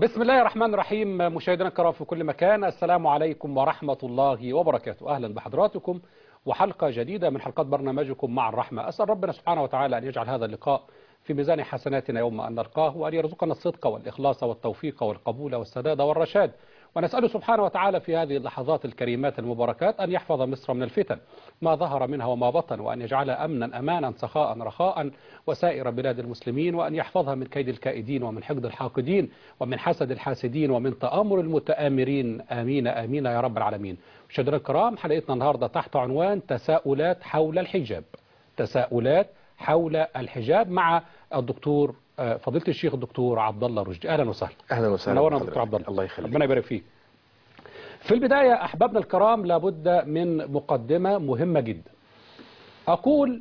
بسم الله الرحمن الرحيم مشاهدينا الكرام في كل مكان السلام عليكم ورحمة الله وبركاته أهلا بحضراتكم وحلقة جديدة من حلقات برنامجكم مع الرحمة أسأل ربنا سبحانه وتعالى أن يجعل هذا اللقاء في ميزان حسناتنا يوم أن نلقاه وأن يرزقنا الصدق والإخلاص والتوفيق والقبول والسداد والرشاد ونسأله سبحانه وتعالى في هذه اللحظات الكريمات المباركات أن يحفظ مصر من الفتن ما ظهر منها وما بطن وأن يجعلها أمنا أمانا سخاء رخاء وسائر بلاد المسلمين وأن يحفظها من كيد الكائدين ومن حقد الحاقدين ومن حسد الحاسدين ومن تآمر المتآمرين آمين آمين يا رب العالمين مشاهدينا الكرام حلقتنا النهاردة تحت عنوان تساؤلات حول الحجاب تساؤلات حول الحجاب مع الدكتور فضيلة الشيخ الدكتور عبد الله رشدي اهلا وسهلا اهلا وسهلا منورنا دكتور عبد الله الله يخليك ربنا يبارك فيك في البداية احبابنا الكرام لابد من مقدمة مهمة جدا اقول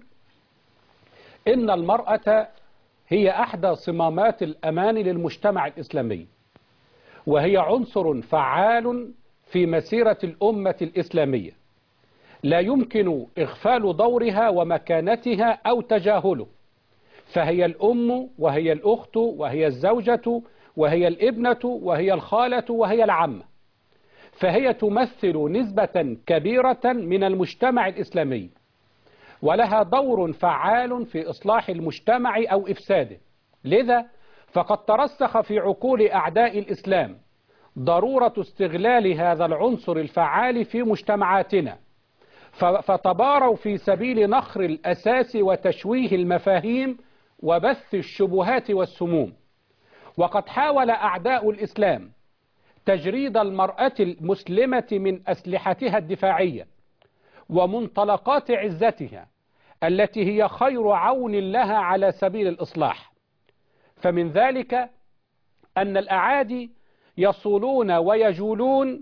ان المرأة هي احدى صمامات الامان للمجتمع الاسلامي وهي عنصر فعال في مسيرة الامة الاسلامية لا يمكن اغفال دورها ومكانتها او تجاهله فهي الأم وهي الأخت وهي الزوجة وهي الابنة وهي الخالة وهي العمة فهي تمثل نسبة كبيرة من المجتمع الإسلامي ولها دور فعال في إصلاح المجتمع أو إفساده لذا فقد ترسخ في عقول أعداء الإسلام ضرورة استغلال هذا العنصر الفعال في مجتمعاتنا فتباروا في سبيل نخر الأساس وتشويه المفاهيم وبث الشبهات والسموم وقد حاول أعداء الإسلام تجريد المرأة المسلمة من أسلحتها الدفاعية ومنطلقات عزتها التي هي خير عون لها على سبيل الإصلاح فمن ذلك أن الأعادي يصولون ويجولون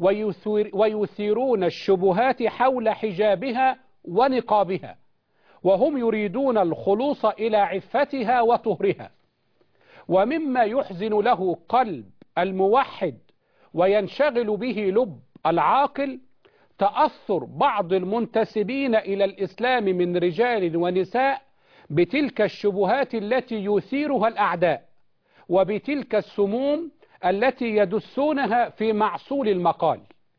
ويثيرون الشبهات حول حجابها ونقابها وهم يريدون الخلوص إلى عفتها وطهرها ومما يحزن له قلب الموحد وينشغل به لب العاقل تأثر بعض المنتسبين إلى الإسلام من رجال ونساء بتلك الشبهات التي يثيرها الأعداء وبتلك السموم التي يدسونها في معصول المقال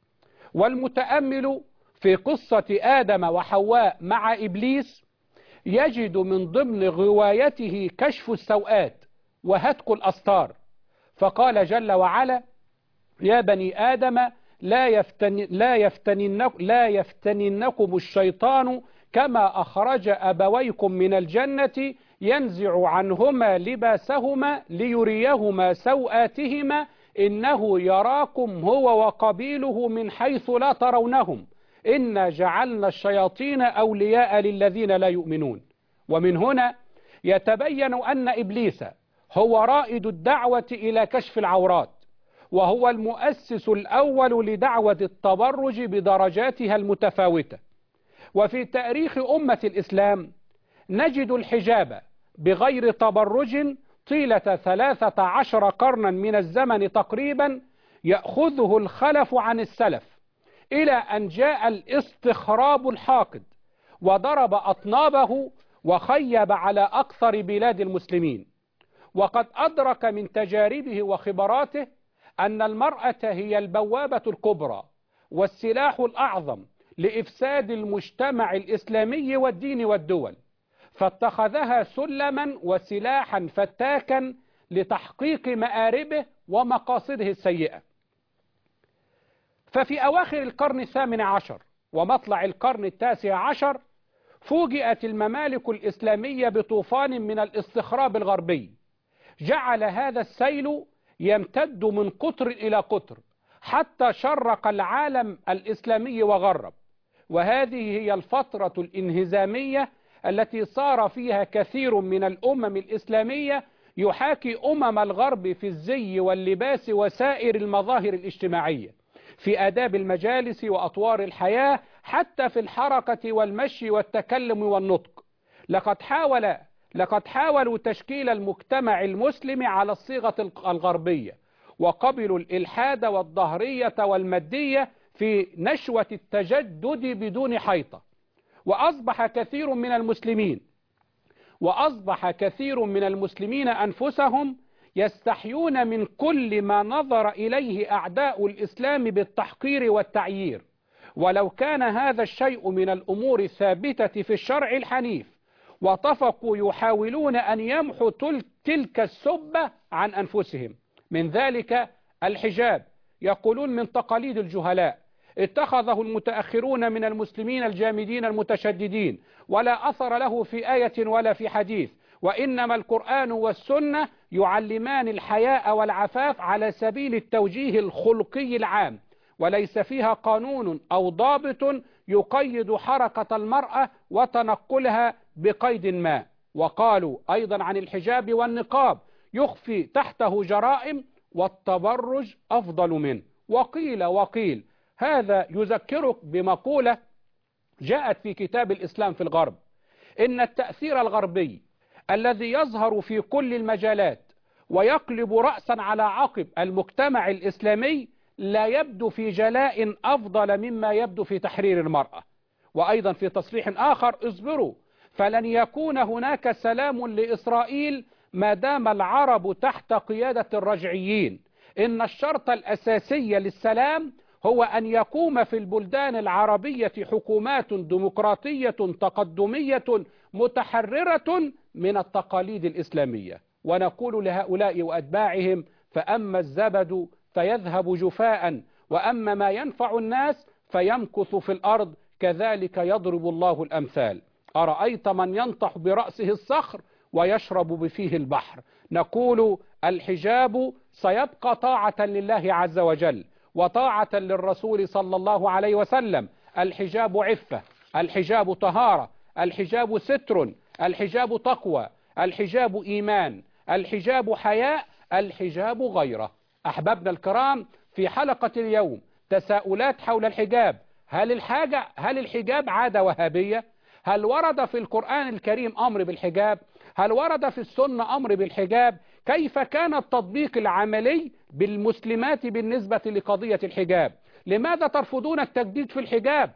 والمتأمل في قصة آدم وحواء مع إبليس يجد من ضمن غوايته كشف السوءات وهتك الأستار فقال جل وعلا يا بني آدم لا, يفتن لا, يفتننك لا يفتننكم الشيطان كما أخرج أبويكم من الجنة ينزع عنهما لباسهما ليريهما سوآتهما إنه يراكم هو وقبيله من حيث لا ترونهم إنا جعلنا الشياطين أولياء للذين لا يؤمنون ومن هنا يتبين أن إبليس هو رائد الدعوة إلى كشف العورات وهو المؤسس الأول لدعوة التبرج بدرجاتها المتفاوتة وفي تاريخ أمة الإسلام نجد الحجاب بغير تبرج طيلة ثلاثة عشر قرنا من الزمن تقريبا يأخذه الخلف عن السلف إلى أن جاء الاستخراب الحاقد وضرب أطنابه وخيب على أكثر بلاد المسلمين وقد أدرك من تجاربه وخبراته أن المرأة هي البوابة الكبرى والسلاح الأعظم لإفساد المجتمع الإسلامي والدين والدول فاتخذها سلما وسلاحا فتاكا لتحقيق مآربه ومقاصده السيئة ففي أواخر القرن الثامن عشر ومطلع القرن التاسع عشر فوجئت الممالك الإسلامية بطوفان من الاستخراب الغربي جعل هذا السيل يمتد من قطر إلى قطر حتى شرق العالم الإسلامي وغرب وهذه هي الفترة الانهزامية التي صار فيها كثير من الأمم الإسلامية يحاكي أمم الغرب في الزي واللباس وسائر المظاهر الاجتماعية في آداب المجالس وأطوار الحياة حتى في الحركة والمشي والتكلم والنطق لقد حاول لقد حاولوا تشكيل المجتمع المسلم على الصيغة الغربية وقبلوا الإلحاد والظهرية والمادية في نشوة التجدد بدون حيطة وأصبح كثير من المسلمين وأصبح كثير من المسلمين أنفسهم يستحيون من كل ما نظر إليه أعداء الإسلام بالتحقير والتعيير ولو كان هذا الشيء من الأمور الثابتة في الشرع الحنيف وطفقوا يحاولون أن يمحوا تلك السبة عن أنفسهم من ذلك الحجاب يقولون من تقاليد الجهلاء اتخذه المتأخرون من المسلمين الجامدين المتشددين ولا أثر له في آية ولا في حديث وإنما القرآن والسنة يعلمان الحياء والعفاف على سبيل التوجيه الخلقي العام وليس فيها قانون أو ضابط يقيد حركة المرأة وتنقلها بقيد ما وقالوا أيضا عن الحجاب والنقاب يخفي تحته جرائم والتبرج أفضل منه وقيل وقيل هذا يذكرك بمقولة جاءت في كتاب الإسلام في الغرب إن التأثير الغربي الذي يظهر في كل المجالات ويقلب رأسا على عقب المجتمع الإسلامي لا يبدو في جلاء أفضل مما يبدو في تحرير المرأة وأيضا في تصريح آخر اصبروا فلن يكون هناك سلام لإسرائيل ما دام العرب تحت قيادة الرجعيين إن الشرط الأساسي للسلام هو أن يقوم في البلدان العربية حكومات ديمقراطية تقدمية متحررة من التقاليد الإسلامية ونقول لهؤلاء وأتباعهم فأما الزبد فيذهب جفاء وأما ما ينفع الناس فيمكث في الأرض كذلك يضرب الله الأمثال أرأيت من ينطح برأسه الصخر ويشرب بفيه البحر نقول الحجاب سيبقى طاعة لله عز وجل وطاعة للرسول صلى الله عليه وسلم الحجاب عفة الحجاب طهارة الحجاب ستر الحجاب تقوى الحجاب إيمان الحجاب حياء الحجاب غيره أحبابنا الكرام في حلقة اليوم تساؤلات حول الحجاب هل الحاجة هل الحجاب عادة وهابية هل ورد في القرآن الكريم أمر بالحجاب هل ورد في السنة أمر بالحجاب كيف كان التطبيق العملي بالمسلمات بالنسبة لقضية الحجاب لماذا ترفضون التجديد في الحجاب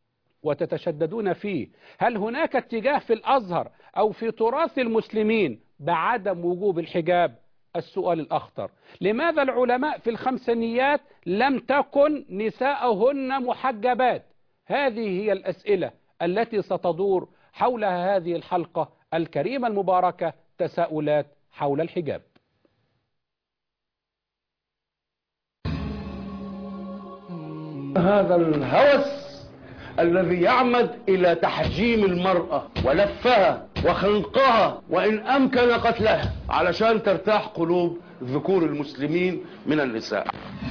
وتتشددون فيه هل هناك اتجاه في الأزهر أو في تراث المسلمين بعدم وجوب الحجاب السؤال الأخطر لماذا العلماء في الخمسينيات لم تكن نساءهن محجبات هذه هي الأسئلة التي ستدور حول هذه الحلقة الكريمة المباركة تساؤلات حول الحجاب هذا الهوس الذي يعمد إلى تحجيم المرأة ولفها وخنقها وإن أمكن قتلها علشان ترتاح قلوب ذكور المسلمين من النساء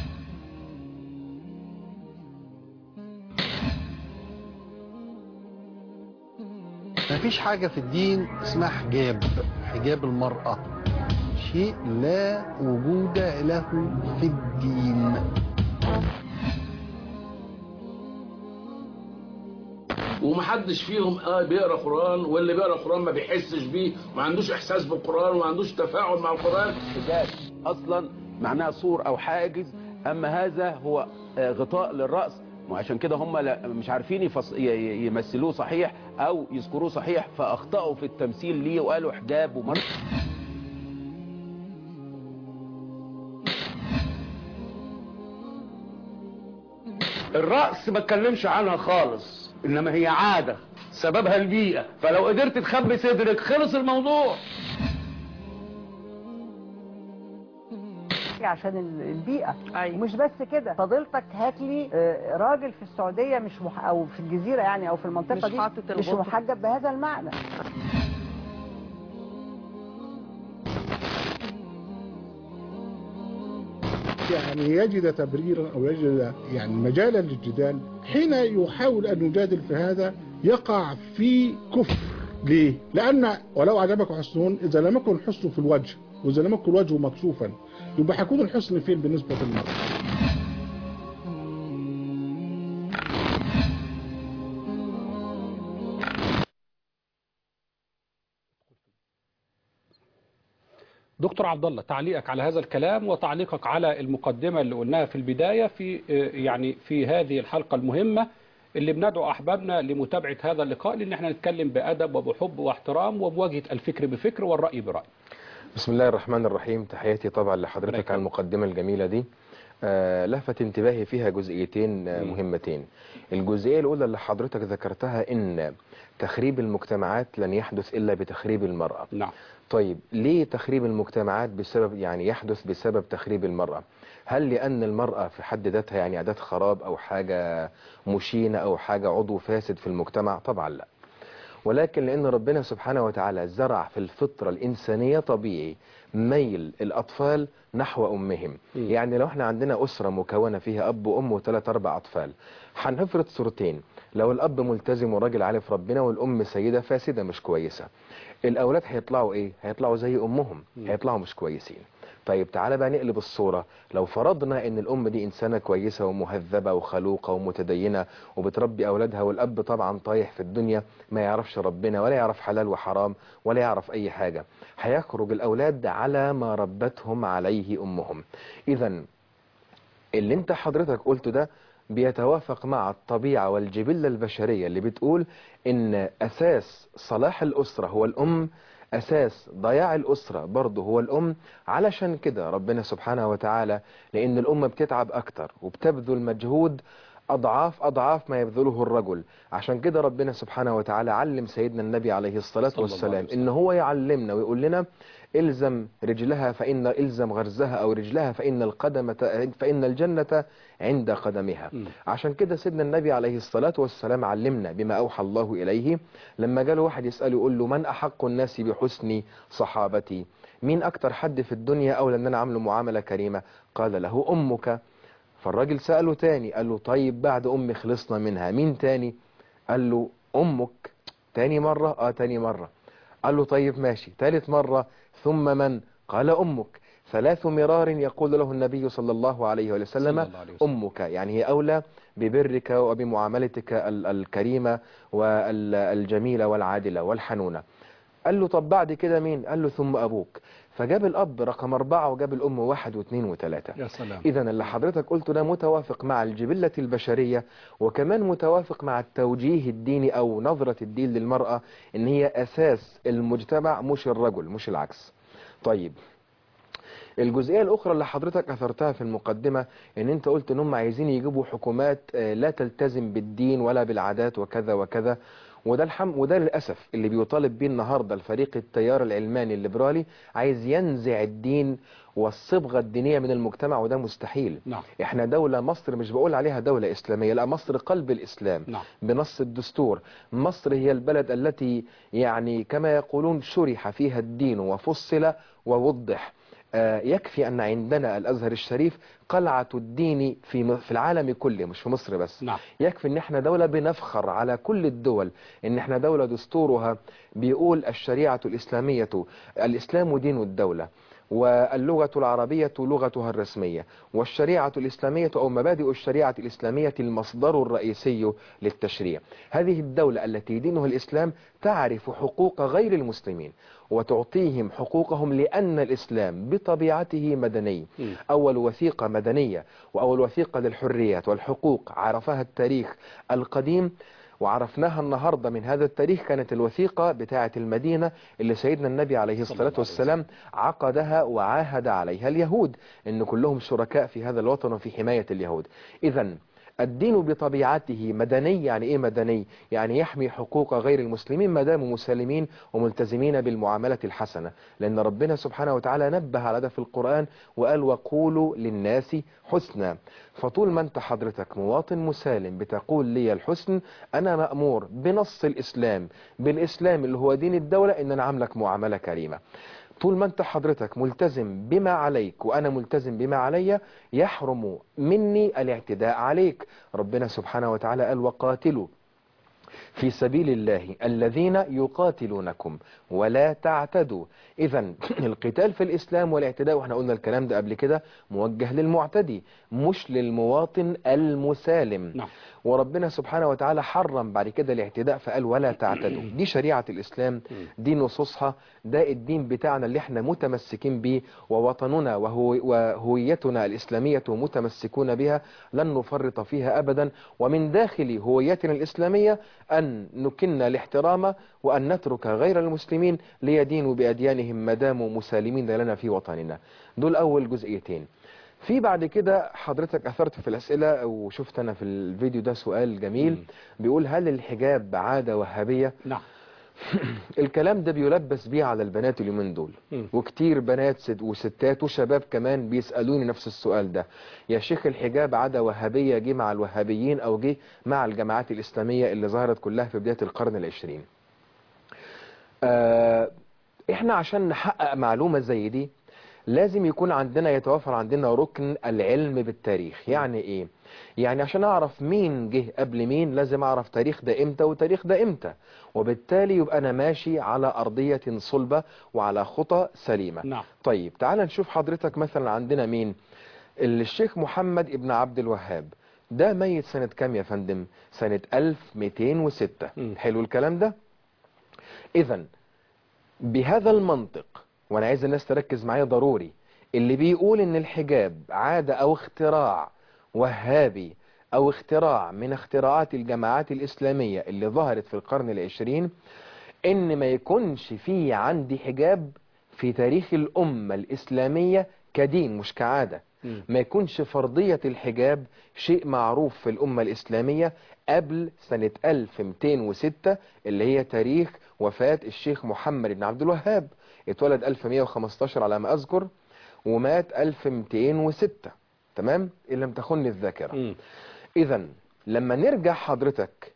مفيش حاجة في الدين اسمها حجاب حجاب المرأة شيء لا وجود له في الدين ومحدش فيهم آه بيقرا قران واللي بيقرا قران ما بيحسش بيه ما عندوش احساس بالقران وما عندوش تفاعل مع القران حجاب اصلا معناها سور او حاجز اما هذا هو آه، غطاء للراس وعشان كده هم لا- مش عارفين يفص... ي- ي- يمثلوه صحيح او يذكروه صحيح فاخطاوا في التمثيل ليه وقالوا حجاب ومر الرأس ما اتكلمش عنها خالص إنما هي عادة سببها البيئة فلو قدرت تخبي صدرك خلص الموضوع عشان ال- البيئة أيوة. ومش بس كده فضيلتك هات لي آه، راجل في السعودية مش مح... او في الجزيرة يعني او في المنطقة مش دي حاطط مش الغطا. محجب بهذا المعنى يعني يجد تبريرا او يجد يعني مجالا للجدال حين يحاول ان يجادل في هذا يقع في كفر ليه؟ لان ولو عجبك حسنون اذا لم يكن حسن في الوجه واذا لم يكن وجهه مكشوفا يبقى هيكون الحسن فين بالنسبه للمرأة؟ دكتور عبد الله تعليقك على هذا الكلام وتعليقك على المقدمة اللي قلناها في البداية في آه، يعني في هذه الحلقة المهمة اللي بندعو أحبابنا لمتابعة هذا اللقاء لأن احنا نتكلم بأدب وبحب واحترام وبوجهة الفكر بفكر والرأي برأي بسم الله الرحمن الرحيم تحياتي طبعا ربنا لحضرتك يكرمك. على المقدمة الجميلة دي آه لفت انتباهي فيها جزئيتين آه مم. مهمتين الجزئية الأولى اللي حضرتك ذكرتها إن تخريب المجتمعات لن يحدث إلا بتخريب المرأة نعم طيب ليه تخريب المجتمعات بسبب يعني يحدث بسبب تخريب المرأة هل لأن المرأة في حد ذاتها يعني أداة خراب أو حاجة مشينة أو حاجة عضو فاسد في المجتمع طبعا لا ولكن لأن ربنا سبحانه وتعالى زرع في الفطرة الإنسانية طبيعي ميل الأطفال نحو أمهم مم. يعني لو احنا عندنا أسرة مكونة فيها أب وأم وثلاث أربع أطفال هنفرض صورتين لو الأب ملتزم وراجل عارف ربنا والأم سيدة فاسدة مش كويسة الأولاد هيطلعوا إيه؟ هيطلعوا زي أمهم مم. هيطلعوا مش كويسين طيب تعالى بقى نقلب الصورة لو فرضنا ان الام دي انسانة كويسة ومهذبة وخلوقة ومتدينة وبتربي اولادها والاب طبعا طايح في الدنيا ما يعرفش ربنا ولا يعرف حلال وحرام ولا يعرف اي حاجة هيخرج الاولاد على ما ربتهم عليه امهم اذا اللي انت حضرتك قلته ده بيتوافق مع الطبيعة والجبلة البشرية اللي بتقول ان اساس صلاح الاسرة هو الام اساس ضياع الاسرة برضه هو الام علشان كده ربنا سبحانه وتعالى لان الام بتتعب اكتر وبتبذل مجهود اضعاف اضعاف ما يبذله الرجل عشان كده ربنا سبحانه وتعالى علم سيدنا النبي عليه الصلاة صلى الله والسلام عليه وسلم. ان هو يعلمنا ويقول لنا الزم رجلها فإن الزم غرزها أو رجلها فإن القدم فإن الجنة عند قدمها مم. عشان كده سيدنا النبي عليه الصلاة والسلام علمنا بما أوحى الله إليه لما جاله واحد يسأله يقول له من أحق الناس بحسن صحابتي مين أكتر حد في الدنيا أولى أن أنا عامله معاملة كريمة قال له أمك فالراجل سأله تاني قال له طيب بعد أمي خلصنا منها مين تاني قال له أمك تاني مرة آه تاني مرة قال له طيب ماشي ثالث مرة ثم من قال أمك ثلاث مرار يقول له النبي صلى الله عليه وسلم صلى الله عليه وسلم. أمك يعني هي أولى ببرك وبمعاملتك ال- الكريمة والجميلة والعادلة والحنونة قال له طب بعد كده مين قال له ثم أبوك فجاب الأب رقم أربعة وجاب الأم واحد واثنين وثلاثة يا سلام إذا اللي حضرتك قلته ده متوافق مع الجبلة البشرية وكمان متوافق مع التوجيه الديني أو نظرة الدين للمرأة إن هي أساس المجتمع مش الرجل مش العكس طيب الجزئية الأخرى اللي حضرتك أثرتها في المقدمة إن أنت قلت إن هم عايزين يجيبوا حكومات آه، لا تلتزم بالدين ولا بالعادات وكذا وكذا وده الحم وده للأسف اللي بيطالب بيه النهاردة الفريق التيار العلماني الليبرالي عايز ينزع الدين والصبغة الدينية من المجتمع وده مستحيل نعم احنا دولة مصر مش بقول عليها دولة إسلامية لا مصر قلب الإسلام نعم بنص الدستور مصر هي البلد التي يعني كما يقولون شرح فيها الدين وفصل ووضح آه، يكفي أن عندنا الأزهر الشريف قلعة الدين في م- في العالم كله مش في مصر بس نعم يكفي ان احنا دولة بنفخر على كل الدول ان احنا دولة دستورها بيقول الشريعة الإسلامية الإسلام دين الدولة واللغة العربية لغتها الرسمية والشريعة الإسلامية أو مبادئ الشريعة الإسلامية المصدر الرئيسي للتشريع هذه الدولة التي دينها الإسلام تعرف حقوق غير المسلمين وتعطيهم حقوقهم لأن الإسلام بطبيعته مدني مم. أول وثيقة مدنية وأول وثيقة للحريات والحقوق عرفها التاريخ القديم وعرفناها النهاردة من هذا التاريخ كانت الوثيقة بتاعة المدينة اللي سيدنا النبي عليه صلى الله الصلاة عليه والسلام عقدها وعاهد عليها اليهود إن كلهم شركاء في هذا الوطن وفي حماية اليهود إذا الدين بطبيعته مدني يعني ايه مدني يعني يحمي حقوق غير المسلمين ما داموا مسالمين وملتزمين بالمعاملة الحسنة لأن ربنا سبحانه وتعالى نبه على ده في القرآن وقال وقولوا للناس حسنا فطول ما انت حضرتك مواطن مسالم بتقول لي الحسن أنا مأمور بنص الإسلام بالإسلام اللي هو دين الدولة إن أنا عاملك معاملة كريمة طول ما انت حضرتك ملتزم بما عليك وانا ملتزم بما علي يحرم مني الاعتداء عليك ربنا سبحانه وتعالى قال وقاتلوا في سبيل الله الذين يقاتلونكم ولا تعتدوا اذا القتال في الاسلام والاعتداء واحنا قلنا الكلام ده قبل كده موجه للمعتدي مش للمواطن المسالم نعم وربنا سبحانه وتعالى حرم بعد كده الاعتداء فقال ولا تعتدوا دي شريعة الإسلام دي نصوصها ده الدين بتاعنا اللي احنا متمسكين بيه ووطننا وهو وهويتنا الإسلامية متمسكون بها لن نفرط فيها أبدا ومن داخل هويتنا الإسلامية أن نكن الاحترام وأن نترك غير المسلمين ليدينوا بأديانهم ما داموا مسالمين لنا في وطننا دول أول جزئيتين في بعد كده حضرتك أثرت في الأسئلة وشفت أنا في الفيديو ده سؤال جميل بيقول هل الحجاب عادة وهابية نعم الكلام ده بيلبس بيه على البنات اليومين دول مم. وكتير بنات ست- وستات وشباب كمان بيسألوني نفس السؤال ده يا شيخ الحجاب عادة وهابية جه مع الوهابيين أو جه مع الجماعات الإسلامية اللي ظهرت كلها في بداية القرن العشرين آه احنا عشان نحقق معلومة زي دي لازم يكون عندنا يتوفر عندنا ركن العلم بالتاريخ يعني ايه يعني عشان اعرف مين جه قبل مين لازم اعرف تاريخ ده امتى وتاريخ ده امتى وبالتالي يبقى انا ماشي على ارضية صلبة وعلى خطى سليمة نعم طيب تعال نشوف حضرتك مثلا عندنا مين الشيخ محمد ابن عبد الوهاب ده ميت سنة كام يا فندم سنة 1206 مم. حلو الكلام ده اذا بهذا المنطق وانا عايز الناس تركز معايا ضروري اللي بيقول ان الحجاب عادة او اختراع وهابي او اختراع من اختراعات الجماعات الاسلامية اللي ظهرت في القرن العشرين ان ما يكونش فيه عندي حجاب في تاريخ الامة الاسلامية كدين مش كعادة مم. ما يكونش فرضية الحجاب شيء معروف في الأمة الإسلامية قبل سنة 1206 اللي هي تاريخ وفاة الشيخ محمد بن عبد الوهاب اتولد 1115 على ما أذكر ومات 1206 تمام إن لم تخن الذاكرة مم. إذا لما نرجع حضرتك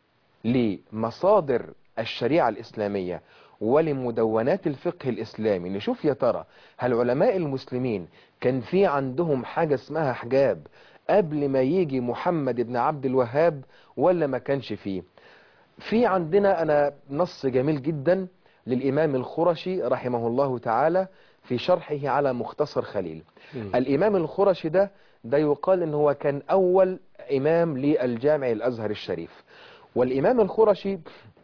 لمصادر الشريعة الإسلامية ولمدونات الفقه الإسلامي نشوف يا ترى هل علماء المسلمين كان في عندهم حاجة اسمها حجاب قبل ما يجي محمد بن عبد الوهاب ولا ما كانش فيه في عندنا أنا نص جميل جدا للإمام الخرشي رحمه الله تعالى في شرحه على مختصر خليل مم. الإمام الخرشي ده ده يقال إن هو كان أول إمام للجامع الأزهر الشريف والإمام الخرشي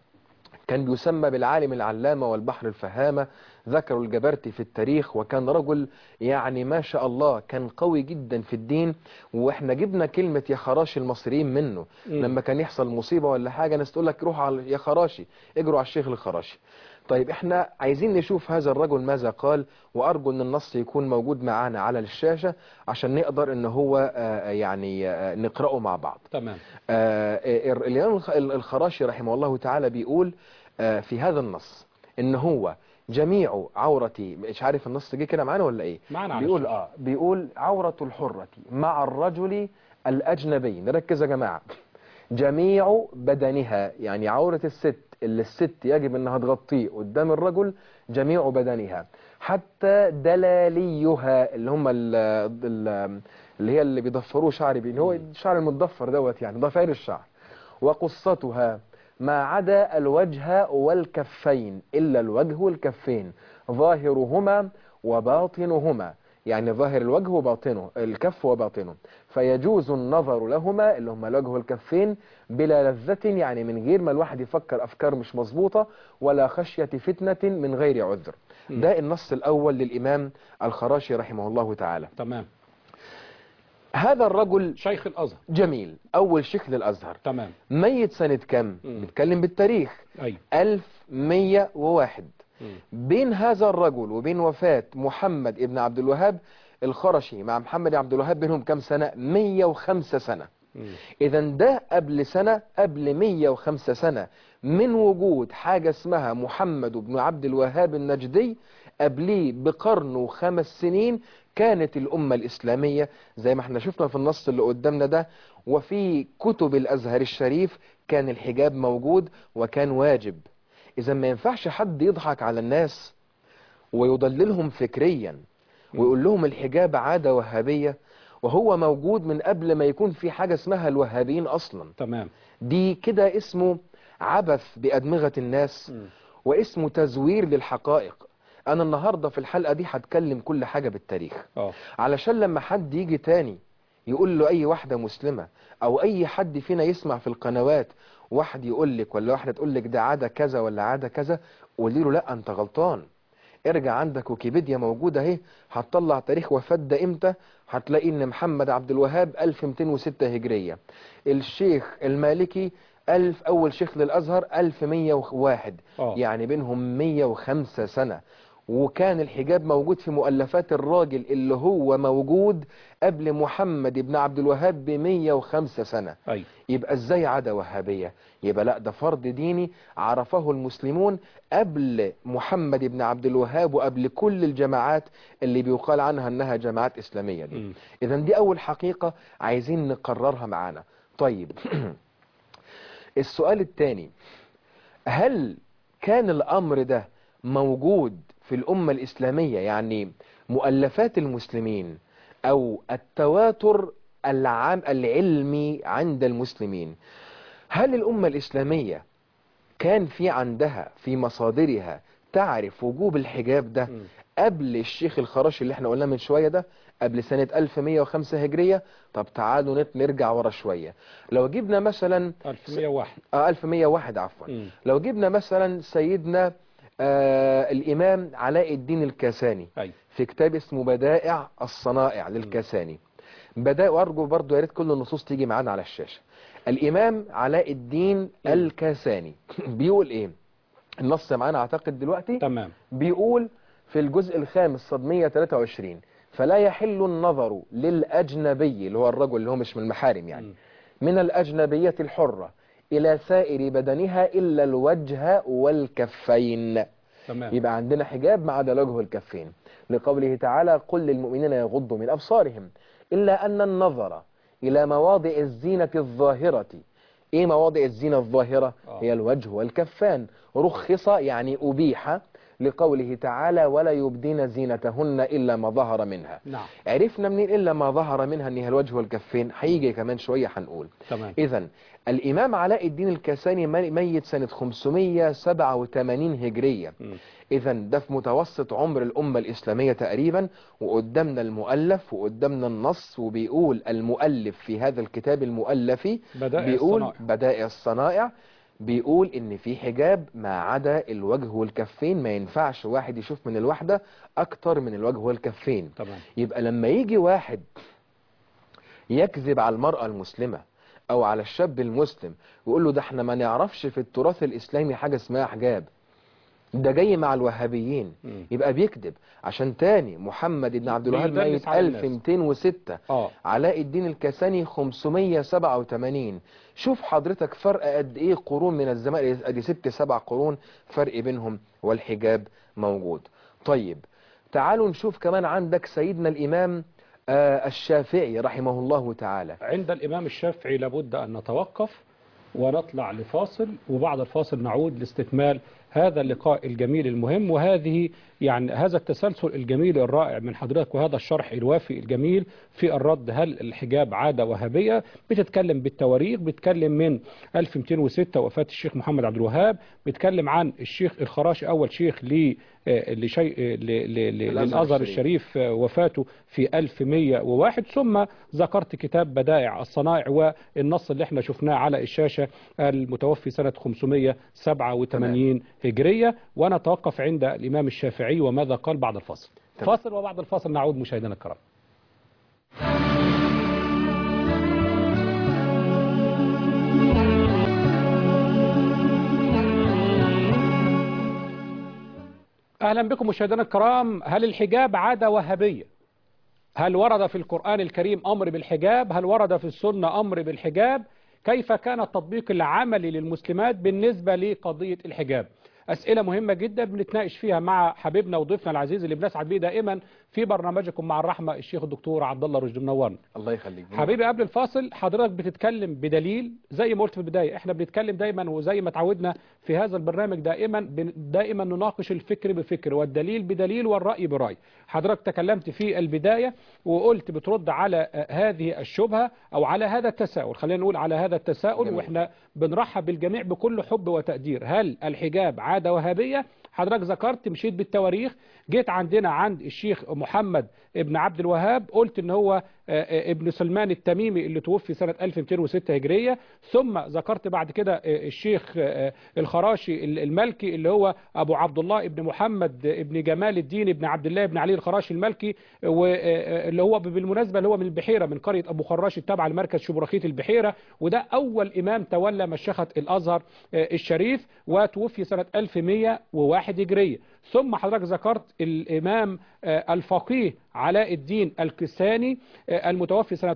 كان بيسمى بالعالم العلامة والبحر الفهامة ذكروا الجبرتي في التاريخ وكان رجل يعني ما شاء الله كان قوي جدا في الدين واحنا جبنا كلمة يا خراشي المصريين منه مم. لما كان يحصل مصيبة ولا حاجة ناس تقول لك روح على يا خراشي اجروا على الشيخ الخراشي طيب احنا عايزين نشوف هذا الرجل ماذا قال وارجو ان النص يكون موجود معانا على الشاشة عشان نقدر ان هو آه، يعني آه، نقرأه مع بعض تمام آه، آه، الإمام الخ- الخراشي رحمه الله تعالى بيقول آه، في هذا النص ان هو جميع عورتي مش عارف النص جه كده معانا ولا ايه معانا على بيقول الشاشة. اه بيقول عورة الحرة مع الرجل الأجنبي نركز يا جماعة جميع بدنها يعني عورة الست اللي الست يجب انها تغطيه قدام الرجل جميع بدنها حتى دلاليها اللي هم ال ال اللي هي اللي بيضفروه شعر بيه هو الشعر المتضفر دوت يعني ضفائر الشعر وقصتها ما عدا الوجه والكفين إلا الوجه والكفين ظاهرهما وباطنهما يعني ظاهر الوجه وباطنه الكف وباطنه فيجوز النظر لهما اللي هما الوجه والكفين بلا لذة يعني من غير ما الواحد يفكر أفكار مش مظبوطة ولا خشية فتنة من غير عذر ده النص الأول للإمام الخراشي رحمه الله تعالى تمام هذا الرجل شيخ الازهر جميل أول شيخ للأزهر تمام ميت سنة كم؟ مم. بنتكلم بالتاريخ ايوه 1101 مم. بين هذا الرجل وبين وفاة محمد ابن عبد الوهاب الخرشي مع محمد عبد الوهاب بينهم كم سنة 105 سنة مم. اذا ده قبل سنة قبل 105 سنة من وجود حاجة اسمها محمد بن عبد الوهاب النجدي قبليه بقرن وخمس سنين كانت الأمة الإسلامية زي ما احنا شفنا في النص اللي قدامنا ده وفي كتب الأزهر الشريف كان الحجاب موجود وكان واجب إذا ما ينفعش حد يضحك على الناس ويضللهم فكريا ويقول لهم الحجاب عادة وهابية وهو موجود من قبل ما يكون في حاجة اسمها الوهابيين أصلا تمام دي كده اسمه عبث بأدمغة الناس مم. واسمه تزوير للحقائق أنا النهاردة في الحلقة دي هتكلم كل حاجة بالتاريخ اه علشان لما حد يجي تاني يقول له اي واحدة مسلمة او اي حد فينا يسمع في القنوات واحد يقول لك ولا واحدة تقول لك ده عادة كذا ولا عادة كذا قولي له لا انت غلطان ارجع عندك ويكيبيديا موجودة اهي هتطلع تاريخ وفاة ده امتى هتلاقي ان محمد عبد الوهاب 1206 هجرية الشيخ المالكي ألف أول شيخ للأزهر 1101 آه. يعني بينهم 105 سنة وكان الحجاب موجود في مؤلفات الراجل اللي هو موجود قبل محمد بن عبد الوهاب ب 105 سنة أي يبقى ازاي عادة وهابية يبقى لا ده فرض ديني عرفه المسلمون قبل محمد بن عبد الوهاب وقبل كل الجماعات اللي بيقال عنها انها جماعات اسلامية دي مم. اذا دي اول حقيقة عايزين نقررها معانا طيب السؤال الثاني هل كان الامر ده موجود في الامة الاسلامية يعني مؤلفات المسلمين او التواتر العام العلمي عند المسلمين هل الامة الاسلامية كان في عندها في مصادرها تعرف وجوب الحجاب ده مم. قبل الشيخ الخراشي اللي احنا قلناه من شوية ده قبل سنة 1105 هجرية طب تعالوا نت- نرجع ورا شوية لو جبنا مثلا 1101 آه 1101 عفوا مم. لو جبنا مثلا سيدنا آه الإمام علاء الدين الكاساني أي في كتاب اسمه بدائع الصنائع للكاساني بدائع وارجو برضو يا ريت كل النصوص تيجي معانا على الشاشة الإمام علاء الدين الكاساني بيقول إيه النص معانا أعتقد دلوقتي تمام بيقول في الجزء الخامس صدمية 23 فلا يحل النظر للأجنبي اللي هو الرجل اللي هو مش من المحارم يعني مم. من الأجنبية الحرة إلى سائر بدنها إلا الوجه والكفين تمام يبقى عندنا حجاب ما عدا الوجه والكفين لقوله تعالى قل للمؤمنين يغضوا من أبصارهم إلا أن النظر إلى مواضع الزينة الظاهرة إيه مواضع الزينة الظاهرة آه. هي الوجه والكفان رخص يعني أبيح لقوله تعالى ولا يبدين زينتهن إلا ما ظهر منها نعم عرفنا منين إلا ما ظهر منها أن هي الوجه والكفين هيجي كمان شوية هنقول تمام إذا الإمام علاء الدين الكاساني مي- ميت سنة 587 هجرية مم. إذا ده في متوسط عمر الأمة الإسلامية تقريبا وقدامنا المؤلف وقدامنا النص وبيقول المؤلف في هذا الكتاب المؤلف بدائع بيقول الصنائع. بدائع الصنائع بيقول إن في حجاب ما عدا الوجه والكفين ما ينفعش واحد يشوف من الواحدة أكتر من الوجه والكفين تمام يبقى لما يجي واحد يكذب على المرأة المسلمة او على الشاب المسلم ويقول له ده احنا ما نعرفش في التراث الاسلامي حاجة اسمها حجاب ده جاي مع الوهابيين مم. يبقى بيكذب عشان تاني محمد بن عبد الوهاب بيدلس ميت على الناس. 1206 اه علاء الدين الكاساني 587 شوف حضرتك فرق قد ايه قرون من الزمان ادي ست سبع قرون فرق بينهم والحجاب موجود طيب تعالوا نشوف كمان عندك سيدنا الامام آه الشافعي رحمه الله تعالى عند الإمام الشافعي لابد أن نتوقف ونطلع لفاصل وبعد الفاصل نعود لاستكمال هذا اللقاء الجميل المهم وهذه يعني هذا التسلسل الجميل الرائع من حضرتك وهذا الشرح الوافي الجميل في الرد هل الحجاب عادة وهابية بتتكلم بالتواريخ بتتكلم من 1206 وفاة الشيخ محمد عبد الوهاب بتتكلم عن الشيخ الخراشي أول شيخ ل لشيء ل- ل- ل- الأزهر للأزهر الشريف. الشريف وفاته في 1101 ثم ذكرت كتاب بدائع الصنائع والنص اللي احنا شفناه على الشاشة المتوفي سنة 587 هجرية ونتوقف عند الإمام الشافعي وماذا قال بعد الفاصل تمام. فاصل وبعد الفاصل نعود مشاهدينا الكرام أهلا بكم مشاهدينا الكرام هل الحجاب عادة وهابية هل ورد في القرآن الكريم أمر بالحجاب هل ورد في السنة أمر بالحجاب كيف كان التطبيق العملي للمسلمات بالنسبة لقضية الحجاب أسئلة مهمة جدا بنتناقش فيها مع حبيبنا وضيفنا العزيز اللي بنسعد بيه دائما في برنامجكم مع الرحمة الشيخ الدكتور عبد الله رشدي منورنا الله يخليك حبيبي قبل الفاصل حضرتك بتتكلم بدليل زي ما قلت في البداية احنا بنتكلم دايما وزي ما تعودنا في هذا البرنامج دائما بن- دائما نناقش الفكر بفكر والدليل بدليل والرأي برأي حضرتك تكلمت في البداية وقلت بترد على آه، هذه الشبهة او على هذا التساؤل خلينا نقول على هذا التساؤل جميل. واحنا بنرحب بالجميع بكل حب وتقدير هل الحجاب عادة وهابية حضرتك ذكرت مشيت بالتواريخ جيت عندنا عند الشيخ محمد ابن عبد الوهاب قلت ان هو آه، ابن سلمان التميمي اللي توفي سنة 1206 هجرية ثم ذكرت بعد كده آه، الشيخ آه، الخراشي الملكي اللي هو أبو عبد الله ابن محمد ابن جمال الدين ابن عبد الله ابن علي الخراشي الملكي واللي هو بالمناسبة اللي هو من البحيرة من قرية أبو خراش التابعة لمركز شبرخيت البحيرة وده أول إمام تولى مشيخة الأزهر آه، الشريف وتوفي سنة 1101 هجرية ثم حضرتك ذكرت الإمام آه، الفقيه علاء الدين الكساني آه، المتوفي سنة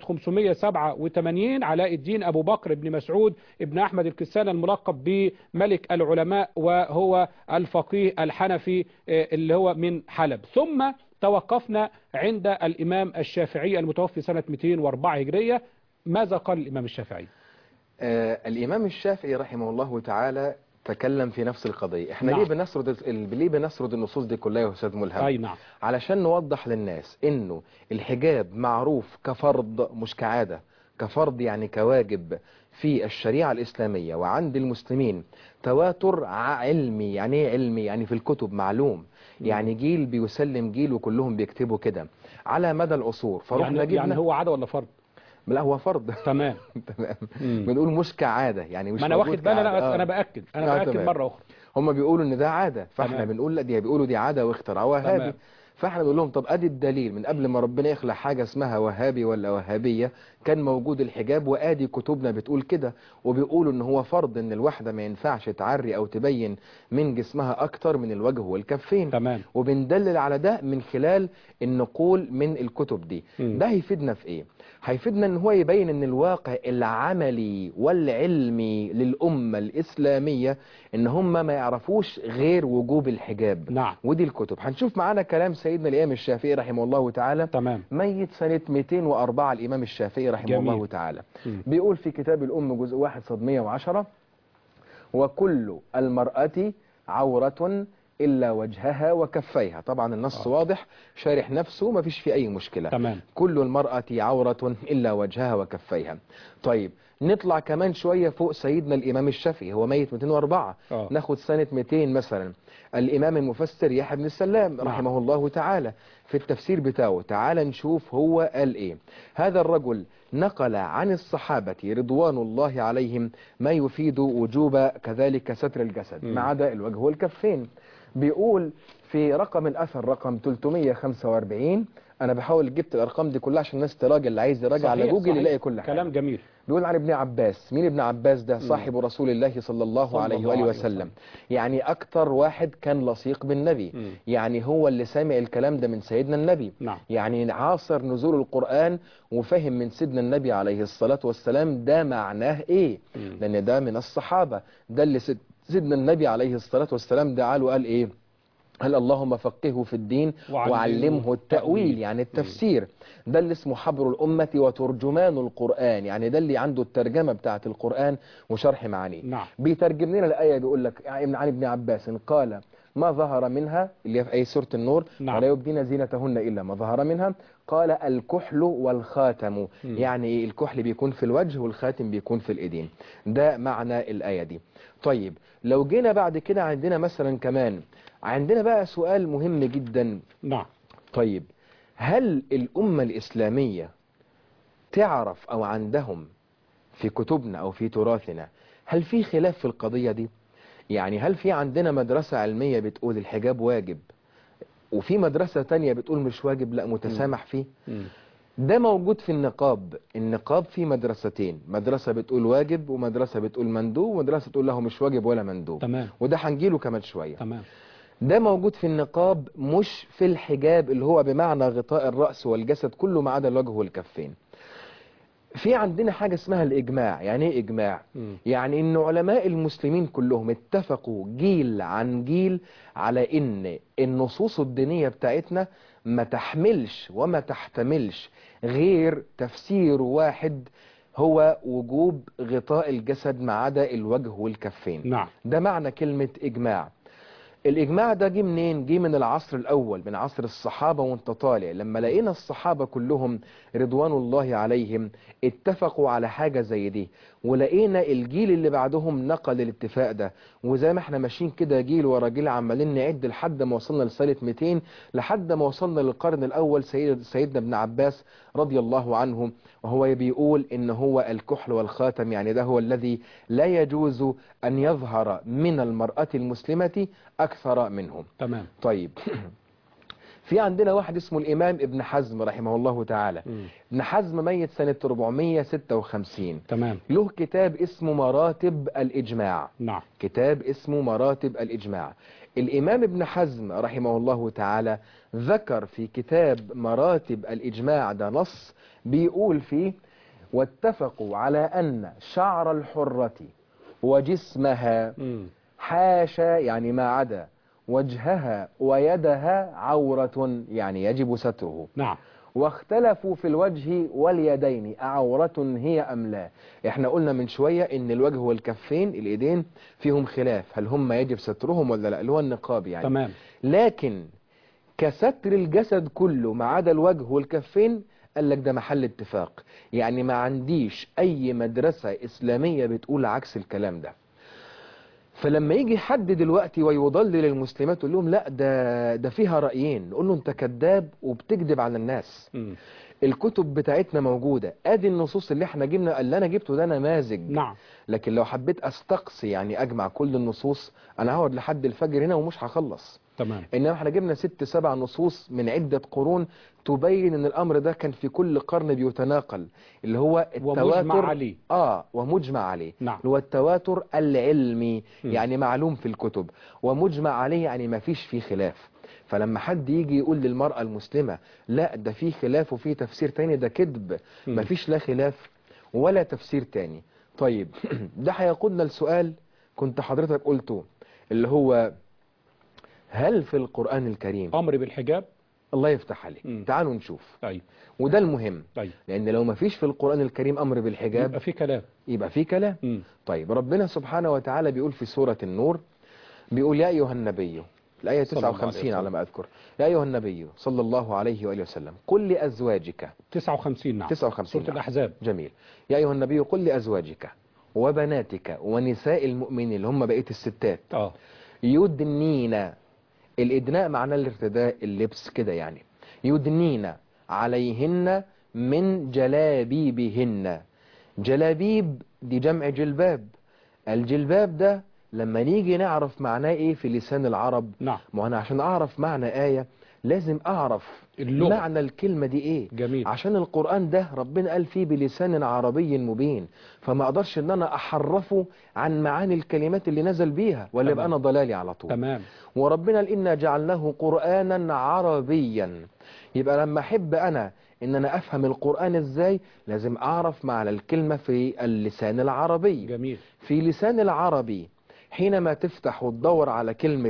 587 علاء الدين أبو بكر بن مسعود ابن أحمد الكساني الملقب بملك العلماء وهو الفقيه الحنفي آه، اللي هو من حلب ثم توقفنا عند الإمام الشافعي المتوفي سنة 204 هجرية ماذا قال الإمام الشافعي آه الإمام الشافعي رحمه الله تعالى تكلم في نفس القضية احنا نعم. ليه بنسرد ال- ليه بنسرد النصوص دي كلها يا أستاذ ملهم أي نعم علشان نوضح للناس انه الحجاب معروف كفرض مش كعادة كفرض يعني كواجب في الشريعة الإسلامية وعند المسلمين تواتر ع- علمي يعني ايه علمي يعني في الكتب معلوم يعني جيل بيسلم جيل وكلهم بيكتبوا كده على مدى العصور فرحنا يعني, جبنا يعني هو عادة ولا فرض لا هو فرض تمام تمام مم. بنقول مش كعادة يعني مش ما أنا موجود واخد بالي كعادة. أنا, آه. أنا بأكد أنا آه، بأكد تمام. مرة أخرى هم بيقولوا ان ده عاده فاحنا تمام. بنقول لا دي بيقولوا دي عاده واختراعوها وهابي تمام. فاحنا بنقول لهم طب ادي الدليل من قبل ما ربنا يخلق حاجه اسمها وهابي ولا وهابيه كان موجود الحجاب وادي كتبنا بتقول كده وبيقولوا ان هو فرض ان الواحده ما ينفعش تعري او تبين من جسمها اكتر من الوجه والكفين تمام وبندلل على ده من خلال النقول من الكتب دي مم. ده هيفيدنا في ايه هيفيدنا ان هو يبين ان الواقع العملي والعلمي للأمة الإسلامية ان هم ما يعرفوش غير وجوب الحجاب نعم ودي الكتب هنشوف معانا كلام سيدنا الإمام الشافعي رحمه الله تعالى تمام ميت سنة 204 الإمام الشافعي رحمه جميل. الله تعالى مم. بيقول في كتاب الأم جزء واحد صد 110 وكل المرأة عورة إلا وجهها وكفيها طبعا النص آه. واضح شارح نفسه ما فيش فيه أي مشكلة تمام كل المرأة عورة إلا وجهها وكفيها طيب نطلع كمان شوية فوق سيدنا الإمام الشافعي هو ميت 204 آه. ناخد سنة 200 مثلا الإمام المفسر يحيى بن السلام نعم. رحمه الله تعالى في التفسير بتاعه تعالى نشوف هو قال إيه هذا الرجل نقل عن الصحابة رضوان الله عليهم ما يفيد وجوب كذلك ستر الجسد مم. ما عدا الوجه والكفين بيقول في رقم الأثر رقم 345 أنا بحاول جبت الأرقام دي كلها عشان الناس تراجع اللي عايز يراجع على صحيح، جوجل صحيح. يلاقي كل حاجة كلام جميل بيقول عن ابن عباس مين ابن عباس ده صاحب رسول الله صلى الله صلى عليه الله وآله عليه وسلم وسلم. يعني أكتر واحد كان لصيق بالنبي مم. يعني هو اللي سامع الكلام ده من سيدنا النبي نعم يعني عاصر نزول القرآن وفهم من سيدنا النبي عليه الصلاة والسلام ده معناه ايه مم. لأن ده من الصحابة ده اللي سيد- سيدنا النبي عليه الصلاة والسلام دعا له قال ايه هل اللهم فقهه في الدين وعلمه وعلمه التأويل التأويل. يعني التفسير ده اللي اسمه حبر الأمة وترجمان القرآن يعني ده اللي عنده الترجمة بتاعة القرآن وشرح معانيه نعم بيترجم لنا الآية بيقول لك يعني عن ابن عباس قال ما ظهر منها اللي هي في أي سورة النور نعم. ولا يبدين زينتهن إلا ما ظهر منها قال الكحل والخاتم مم. يعني إيه؟ الكحل بيكون في الوجه والخاتم بيكون في الإيدين ده معنى الآية دي طيب لو جينا بعد كده عندنا مثلا كمان عندنا بقى سؤال مهم جدا نعم طيب هل الأمة الإسلامية تعرف أو عندهم في كتبنا أو في تراثنا هل في خلاف في القضية دي يعني هل في عندنا مدرسة علمية بتقول الحجاب واجب وفي مدرسة تانية بتقول مش واجب لا متسامح فيه مم. ده موجود في النقاب النقاب في مدرستين مدرسة بتقول واجب ومدرسة بتقول مندوب ومدرسة تقول له مش واجب ولا مندوب تمام وده هنجيله كمان شوية تمام ده موجود في النقاب مش في الحجاب اللي هو بمعنى غطاء الرأس والجسد كله ما عدا الوجه والكفين في عندنا حاجة اسمها الإجماع يعني ايه إجماع مم. يعني ان علماء المسلمين كلهم اتفقوا جيل عن جيل على ان النصوص الدينية بتاعتنا ما تحملش وما تحتملش غير تفسير واحد هو وجوب غطاء الجسد ما عدا الوجه والكفين نعم ده معنى كلمة إجماع الإجماع ده جه منين؟ جه من العصر الأول من عصر الصحابة وانت طالع لما لقينا الصحابة كلهم رضوان الله عليهم اتفقوا على حاجة زي دي ولقينا الجيل اللي بعدهم نقل الاتفاق ده وزي ما احنا ماشيين كده جيل ورا جيل عمالين نعد لحد ما وصلنا لسنة 200 لحد ما وصلنا للقرن الأول سيد سيدنا ابن عباس رضي الله عنه وهو بيقول إن هو الكحل والخاتم يعني ده هو الذي لا يجوز أن يظهر من المرأة المسلمة أكثر منه تمام طيب في عندنا واحد اسمه الإمام ابن حزم رحمه الله تعالى مم. ابن حزم ميت سنة 456 تمام له كتاب اسمه مراتب الإجماع نعم كتاب اسمه مراتب الإجماع الإمام ابن حزم رحمه الله تعالى ذكر في كتاب مراتب الإجماع ده نص بيقول فيه واتفقوا على أن شعر الحرة وجسمها مم. حاشا يعني ما عدا وجهها ويدها عورة يعني يجب ستره نعم واختلفوا في الوجه واليدين عورة هي أم لا احنا قلنا من شوية ان الوجه والكفين الايدين فيهم خلاف هل هم يجب سترهم ولا لا اللي هو النقاب يعني تمام لكن كستر الجسد كله ما عدا الوجه والكفين قال لك ده محل اتفاق يعني ما عنديش اي مدرسة اسلامية بتقول عكس الكلام ده فلما يجي حد دلوقتي ويضلل المسلمات يقول لهم لا ده ده فيها رأيين نقول له انت كذاب وبتكذب على الناس مم. الكتب بتاعتنا موجودة ادي النصوص اللي احنا جبنا اللي انا جبته ده نماذج نعم لكن لو حبيت استقصي يعني اجمع كل النصوص انا هقعد لحد الفجر هنا ومش هخلص تمام انما احنا جبنا ست سبع نصوص من عدة قرون تبين ان الامر ده كان في كل قرن بيتناقل اللي هو التواتر ومجمع عليه اه ومجمع عليه نعم. اللي هو التواتر العلمي م. يعني معلوم في الكتب ومجمع عليه يعني ما فيش فيه خلاف فلما حد يجي يقول للمرأة المسلمة لا ده في خلاف وفي تفسير تاني ده كذب م. ما فيش لا خلاف ولا تفسير تاني طيب ده هيقودنا لسؤال كنت حضرتك قلته اللي هو هل في القرآن الكريم امر بالحجاب الله يفتح عليك م. تعالوا نشوف طيب وده المهم طيب لأن لو ما فيش في القرآن الكريم أمر بالحجاب يبقى في كلام يبقى في كلام مم. طيب ربنا سبحانه وتعالى بيقول في سورة النور بيقول يا أيها النبي الآية صلى الله عليه 59 على وسلم. ما أذكر يا أيها النبي صلى الله عليه وآله وسلم قل لأزواجك 59 نعم 59 سورة نعم. الأحزاب جميل يا أيها النبي قل لأزواجك وبناتك ونساء المؤمنين اللي هم بقية الستات اه يدنين الإدناء معناه الارتداء اللبس كده يعني يدنين عليهن من جلابيبهن جلابيب دي جمع جلباب الجلباب ده لما نيجي نعرف معناه ايه في لسان العرب نعم ما انا عشان اعرف معنى آية لازم اعرف اللغة. معنى الكلمة دي ايه جميل عشان القرآن ده ربنا قال فيه بلسان عربي مبين فما اقدرش ان انا احرفه عن معاني الكلمات اللي نزل بيها ولا يبقى تمام. انا ضلالي على طول تمام وربنا قال إنا جعلناه قرآنا عربيا يبقى لما أحب أنا إن أنا أفهم القرآن إزاي لازم أعرف معنى الكلمة في اللسان العربي جميل في لسان العربي حينما تفتح وتدور على كلمة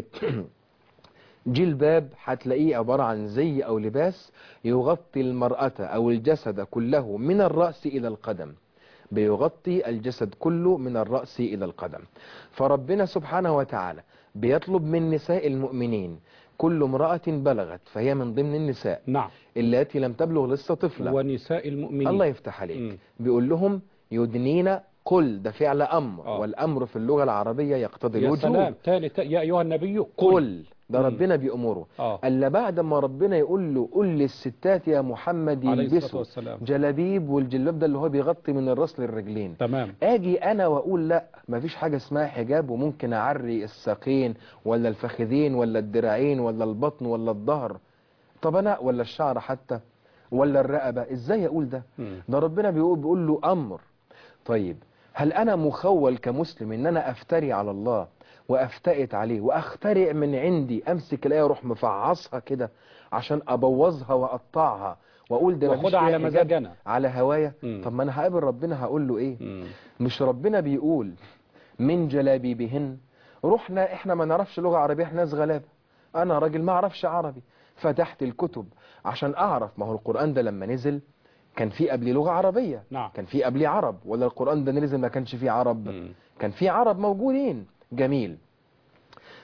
جلباب هتلاقيه عبارة عن زي أو لباس يغطي المرأة أو الجسد كله من الرأس إلى القدم بيغطي الجسد كله من الرأس إلى القدم فربنا سبحانه وتعالى بيطلب من نساء المؤمنين كل امرأة بلغت فهي من ضمن النساء نعم التي لم تبلغ لسه طفلة ونساء المؤمنين الله يفتح عليك مم. بيقول لهم يدنين قل ده فعل أمر آه. والأمر في اللغة العربية يقتضي يا الوجوب سلام تاني تا- يا أيها النبي قل قل ده مم. ربنا بيأمره اه ألا بعد ما ربنا يقول له قل للستات يا محمد عليه الصلاة يلبسوا والسلام جلابيب والجلاب ده اللي هو بيغطي من الراس للرجلين تمام اجي انا واقول لا مفيش حاجة اسمها حجاب وممكن اعري الساقين ولا الفخذين ولا الدراعين ولا البطن ولا الظهر طب انا ولا الشعر حتى ولا الرقبة ازاي اقول ده مم. ده ربنا بيقول, بيقول له امر طيب هل انا مخول كمسلم ان انا افتري على الله وافتئت عليه واخترع من عندي امسك الايه واروح مفعصها كده عشان ابوظها واقطعها واقول ده مفيش وخدها على فيها حجاب مزاجنا على هوايا مم. طب ما انا هقابل ربنا هقول له ايه مم. مش ربنا بيقول من جلابيبهن رحنا احنا ما نعرفش لغة عربية احنا ناس غلابة انا راجل ما اعرفش عربي فتحت الكتب عشان اعرف ما هو القرآن ده لما نزل كان في قبلي لغة عربية نعم كان في قبلي عرب ولا القرآن ده نزل ما كانش فيه عرب مم. كان في عرب موجودين جميل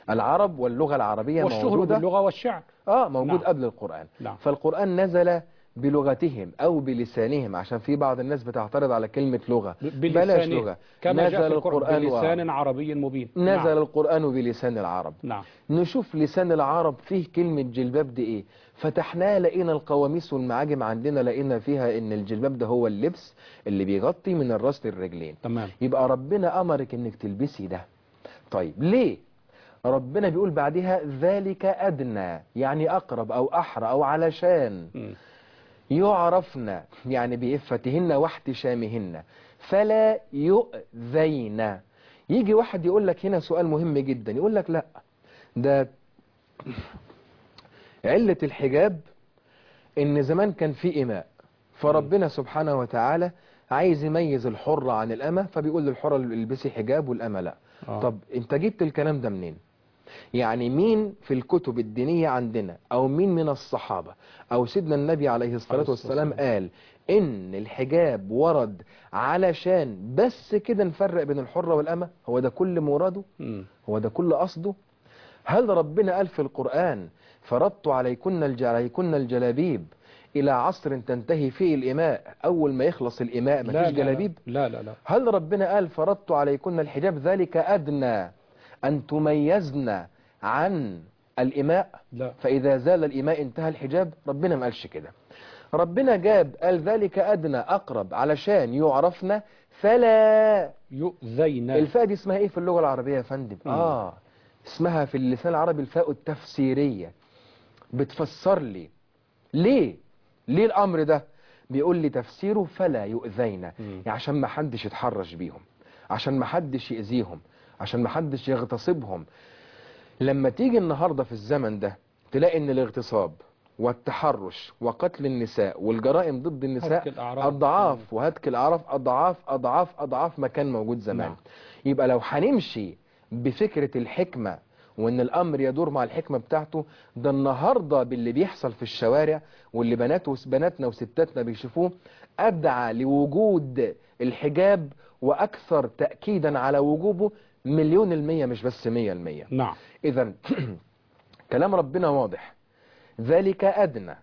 العرب واللغة العربية والشهر موجودة باللغة والشعر اه موجود نعم. قبل القرآن نعم. فالقرآن نزل بلغتهم أو بلسانهم عشان في بعض الناس بتعترض على كلمة لغة ب- بلاش بلسانه. لغة كما جاء نزل في القرآن القرآن بلسان عربي مبين نزل نعم. القرآن بلسان العرب نعم نشوف لسان العرب فيه كلمة جلباب دي ايه فتحناه لقينا القواميس والمعاجم عندنا لقينا فيها ان الجلباب ده هو اللبس اللي بيغطي من الراس للرجلين تمام يبقى ربنا امرك انك تلبسي ده طيب ليه ربنا بيقول بعدها ذلك ادنى يعني اقرب او احرى او علشان مم. يعرفن يعني بإفتهن واحتشامهن فلا يؤذين يجي واحد يقول لك هنا سؤال مهم جدا يقول لك لا ده علة الحجاب ان زمان كان في إماء فربنا سبحانه وتعالى عايز يميز الحرة عن الأمة فبيقول للحرة البسي حجاب والأمة لا آه. طب انت جبت الكلام ده منين يعني مين في الكتب الدينية عندنا او مين من الصحابة او سيدنا النبي عليه الصلاة عليه الصلاة والسلام والسلام. قال ان الحجاب ورد علشان بس كده نفرق بين الحرة والأمة هو ده كل مراده مم. هو ده كل قصده هل ربنا قال في القرآن فرضت عليكن الج- عليكن الجلابيب إلى عصر تنتهي فيه الإماء أول ما يخلص الإماء لا مفيش لا جلابيب لا لا لا هل ربنا قال فرضت عليكن الحجاب ذلك أدنى أن تميزن عن الإماء لا فإذا زال الإماء انتهى الحجاب ربنا ما قالش كده ربنا جاب قال ذلك أدنى أقرب علشان يعرفن فلا يؤذين الفاء دي اسمها ايه في اللغة العربية يا فندم مم. اه اسمها في اللسان العربي الفاء التفسيرية بتفسر لي ليه ليه الامر ده بيقول لي تفسيره فلا يؤذين مم. يعني عشان ما حدش يتحرش بيهم عشان ما حدش يأذيهم عشان ما حدش يغتصبهم لما تيجي النهاردة في الزمن ده تلاقي ان الاغتصاب والتحرش وقتل النساء والجرائم ضد النساء هتك الأعراض. اضعاف وهتك الاعراف اضعاف اضعاف اضعاف ما كان موجود زمان نعم. يبقى لو هنمشي بفكرة الحكمة وان الامر يدور مع الحكمة بتاعته ده النهاردة باللي بيحصل في الشوارع واللي بنات وبناتنا وستاتنا بيشوفوه ادعى لوجود الحجاب واكثر تأكيدا على وجوبه مليون المية مش بس مية المية نعم اذا كلام ربنا واضح ذلك ادنى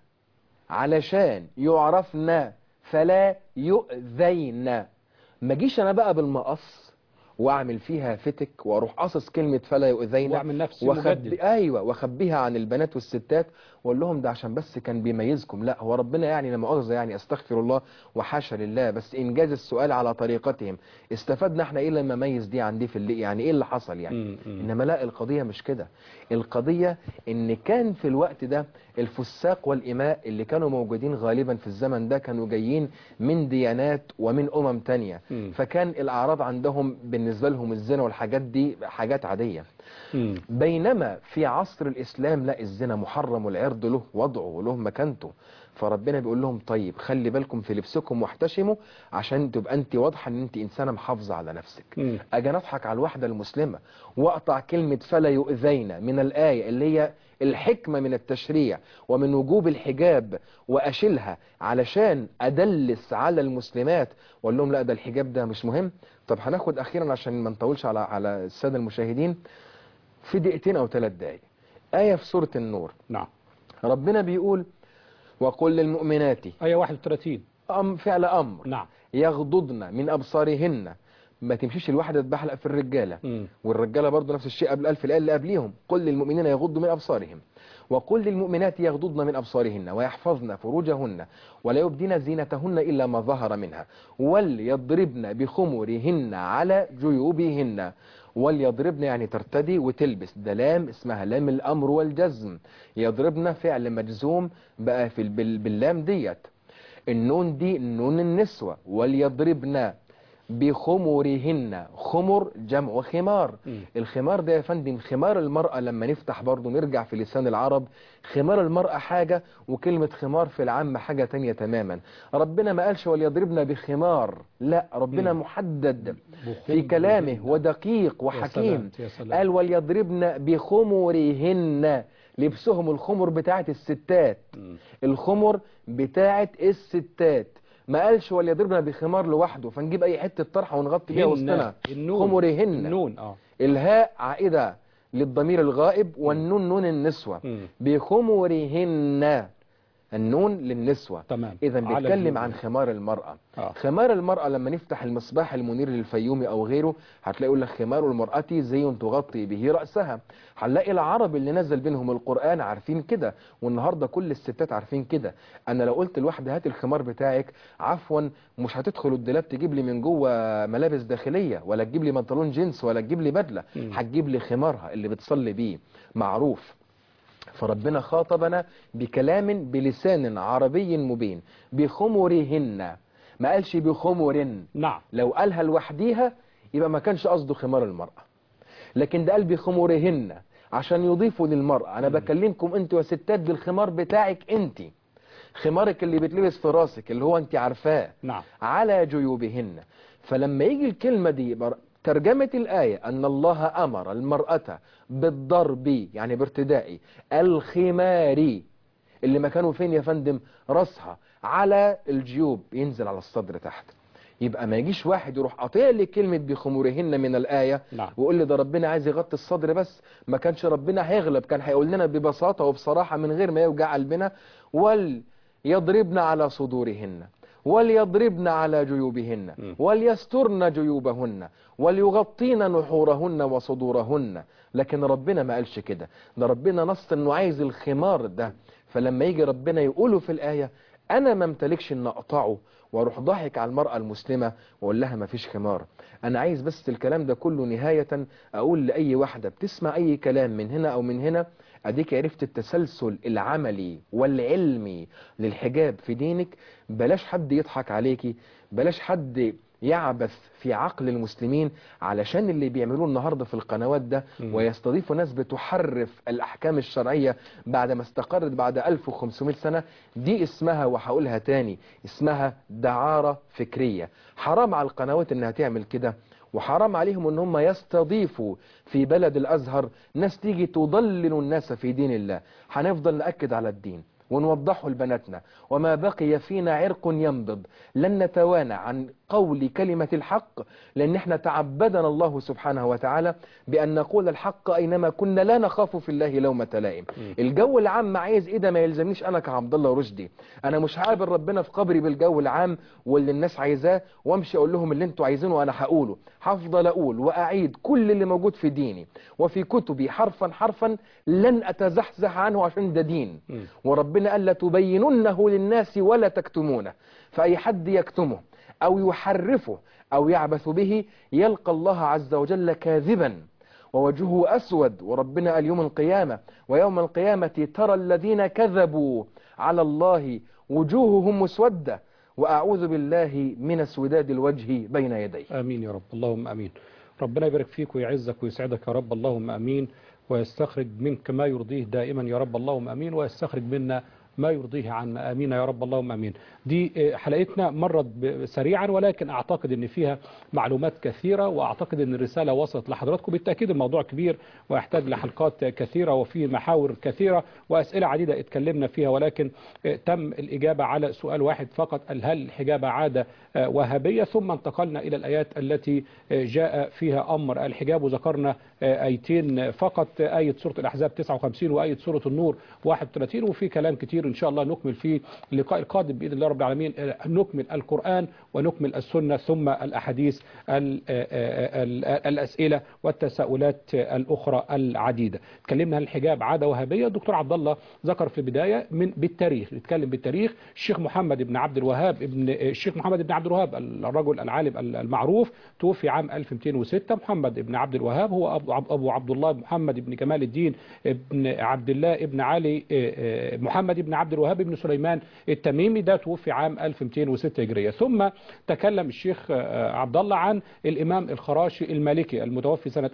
علشان يعرفنا فلا يؤذين ما جيش انا بقى بالمقص واعمل فيها فتك واروح قاصص كلمة فلا يؤذين واعمل نفسي وخبي مجدد ايوه واخبيها عن البنات والستات واقول لهم ده عشان بس كان بيميزكم لا هو ربنا يعني لما مؤاخذه يعني استغفر الله وحاشا لله بس انجاز السؤال على طريقتهم استفدنا احنا ايه لما ميز دي عن دي في اللي يعني ايه اللي حصل يعني مم. مم. انما لا القضية مش كده القضية ان كان في الوقت ده الفساق والاماء اللي كانوا موجودين غالبا في الزمن ده كانوا جايين من ديانات ومن امم تانية مم. فكان الاعراض عندهم بالنسبة لهم الزنا والحاجات دي حاجات عادية مم. بينما في عصر الإسلام لا الزنا محرم والعرض له وضعه وله مكانته فربنا بيقول لهم طيب خلي بالكم في لبسكم واحتشموا عشان تبقى انت واضحه ان انت انسانه محافظه على نفسك مم. اجي اضحك على الواحده المسلمه واقطع كلمه فلا يؤذين من الايه اللي هي الحكمه من التشريع ومن وجوب الحجاب واشيلها علشان ادلس على المسلمات واقول لهم لا ده الحجاب ده مش مهم طب هناخد اخيرا عشان ما نطولش على على الساده المشاهدين في دقيقتين او ثلاث دقايق ايه في سوره النور نعم ربنا بيقول وقل للمؤمنات آية 31 أم فعل امر نعم يغضضن من ابصارهن ما تمشيش الواحدة تبحلق في الرجالة مم. والرجالة برضو نفس الشيء قبل ألف الآية اللي قبليهم قل للمؤمنين يغضوا من أبصارهم وقل للمؤمنات يغضضن من أبصارهن ويحفظن فروجهن ولا يبدين زينتهن إلا ما ظهر منها وليضربن بخمرهن على جيوبهن وليضربن يعني ترتدي وتلبس ده لام اسمها لام الأمر والجزم يضربن فعل مجزوم بقى في بال- باللام ديت النون دي نون النسوة وليضربن بخمرهن خمر جمع خمار مم. الخمار ده يا فندم خمار المرأة لما نفتح برضو نرجع في لسان العرب خمار المرأة حاجة وكلمة خمار في العام حاجة تانية تماما ربنا ما قالش وليضربن بخمار لا ربنا مم. محدد في بخمرهن. كلامه ودقيق يا وحكيم سلام، يا سلام. قال وليضربن بخمرهن لبسهم الخمر بتاعت الستات مم. الخمر بتاعت الستات ما قالش وليضربنا بخمار لوحده فنجيب اي حته طرحه ونغطي بيها هن. وسطنا النون خمرهن النون اه الهاء عائده للضمير الغائب والنون نون النسوة مم. بخمرهن النون للنسوة تمام إذا على بيتكلم الجنوب. عن خمار المرأة آه. خمار المرأة لما نفتح المصباح المنير للفيومي أو غيره هتلاقي يقول لك خمار المرأة زي تغطي به رأسها هنلاقي العرب اللي نزل بينهم القرآن عارفين كده والنهاردة كل الستات عارفين كده أنا لو قلت لواحدة هات الخمار بتاعك عفوا مش هتدخل الدولاب تجيب لي من جوه ملابس داخلية ولا تجيب لي بنطلون جينز ولا تجيب لي بدلة مم. هتجيب لي خمارها اللي بتصلي بيه معروف فربنا خاطبنا بكلام بلسان عربي مبين بخمرهن ما قالش بخمر نعم لو قالها لوحديها يبقى ما كانش قصده خمار المرأة لكن ده قال بخمرهن عشان يضيفوا للمرأة أنا بكلمكم أنت وستات بالخمار بتاعك أنت خمارك اللي بتلبس في راسك اللي هو أنت عارفاه نعم على جيوبهن فلما يجي الكلمة دي يبقى ترجمة الآية أن الله أمر المرأة بالضرب يعني بارتداء الخمار اللي مكانه فين يا فندم راسها على الجيوب ينزل على الصدر تحت يبقى ما يجيش واحد يروح قاطع لي كلمة بخمورهن من الآية نعم ويقول لي ده ربنا عايز يغطي الصدر بس ما كانش ربنا هيغلب كان هيقول لنا ببساطة وبصراحة من غير ما يوجع قلبنا وليضربن على صدورهن وليضربن على جيوبهن م. وليسترن جيوبهن وليغطين نحورهن وصدورهن لكن ربنا ما قالش كده ده ربنا نص انه عايز الخمار ده فلما يجي ربنا يقوله في الآية انا ما امتلكش ان اقطعه واروح ضاحك على المرأة المسلمة واقول لها ما فيش خمار انا عايز بس الكلام ده كله نهاية اقول لاي واحدة بتسمع اي كلام من هنا او من هنا اديك عرفت التسلسل العملي والعلمي للحجاب في دينك بلاش حد يضحك عليكي بلاش حد يعبث في عقل المسلمين علشان اللي بيعملوه النهارده في القنوات ده مم. ويستضيفوا ناس بتحرف الاحكام الشرعيه بعد ما استقرت بعد 1500 سنه دي اسمها وهقولها تاني اسمها دعاره فكريه حرام على القنوات انها تعمل كده وحرام عليهم ان هم يستضيفوا في بلد الازهر ناس تيجي تضلل الناس في دين الله هنفضل ناكد على الدين ونوضحه لبناتنا وما بقي فينا عرق ينبض لن نتوانى عن قول كلمة الحق لأن احنا تعبدنا الله سبحانه وتعالى بأن نقول الحق أينما كنا لا نخاف في الله لومة لائم الجو العام عايز إيه ده ما يلزمنيش أنا كعبد الله رشدي أنا مش هقابل ربنا في قبري بالجو العام واللي الناس عايزاه وامشي أقول لهم اللي انتوا عايزينه وأنا هقوله هفضل أقول وأعيد كل اللي موجود في ديني وفي كتبي حرفا حرفا لن أتزحزح عنه عشان ده دين مم. وربنا قال لتبيننه للناس ولا تكتمونه فأي حد يكتمه أو يحرفه أو يعبث به يلقى الله عز وجل كاذبا ووجهه أسود وربنا قال يوم القيامة ويوم القيامة ترى الذين كذبوا على الله وجوههم مسودة وأعوذ بالله من سوداد الوجه بين يديه آمين يا رب اللهم آمين ربنا يبارك فيك ويعزك ويسعدك يا رب اللهم آمين ويستخرج منك ما يرضيه دائما يا رب اللهم آمين ويستخرج منا ما يرضيه عنا آمين يا رب اللهم آمين دي آه، حلقتنا مرت ب- سريعا ولكن أعتقد أن فيها معلومات كثيرة وأعتقد أن الرسالة وصلت لحضراتكم بالتأكيد الموضوع كبير ويحتاج لحلقات كثيرة وفيه محاور كثيرة وأسئلة عديدة اتكلمنا فيها ولكن آه، تم الإجابة على سؤال واحد فقط قال هل الحجاب عادة آه، وهابية ثم انتقلنا إلى الآيات التي آه، جاء فيها أمر الحجاب وذكرنا آه، آيتين فقط آه، آية سورة الأحزاب 59 وآية سورة النور 31 وفي كلام كتير إن شاء الله نكمل في اللقاء القادم بإذن الله رب العالمين آه، نكمل القرآن ونكمل السنة ثم الأحاديث ال- آه، آه، ال- آه، الأسئلة والتساؤلات آه، الأخرى العديدة تكلمنا عن الحجاب عادة وهابية الدكتور عبد الله ذكر في البداية من بالتاريخ نتكلم بالتاريخ الشيخ محمد بن عبد الوهاب ابن الشيخ محمد بن عبد الوهاب الرجل العالم المعروف توفي عام 1206 محمد بن عبد الوهاب هو أبو, أبو عبد الله محمد بن كمال الدين ابن عبد الله ابن علي آه، آه، محمد بن عبد الوهاب بن سليمان التميمي ده توفي عام 1206 هجرية ثم تكلم الشيخ آه، عبد الله عن الإمام الخراشي المالكي المتوفي سنة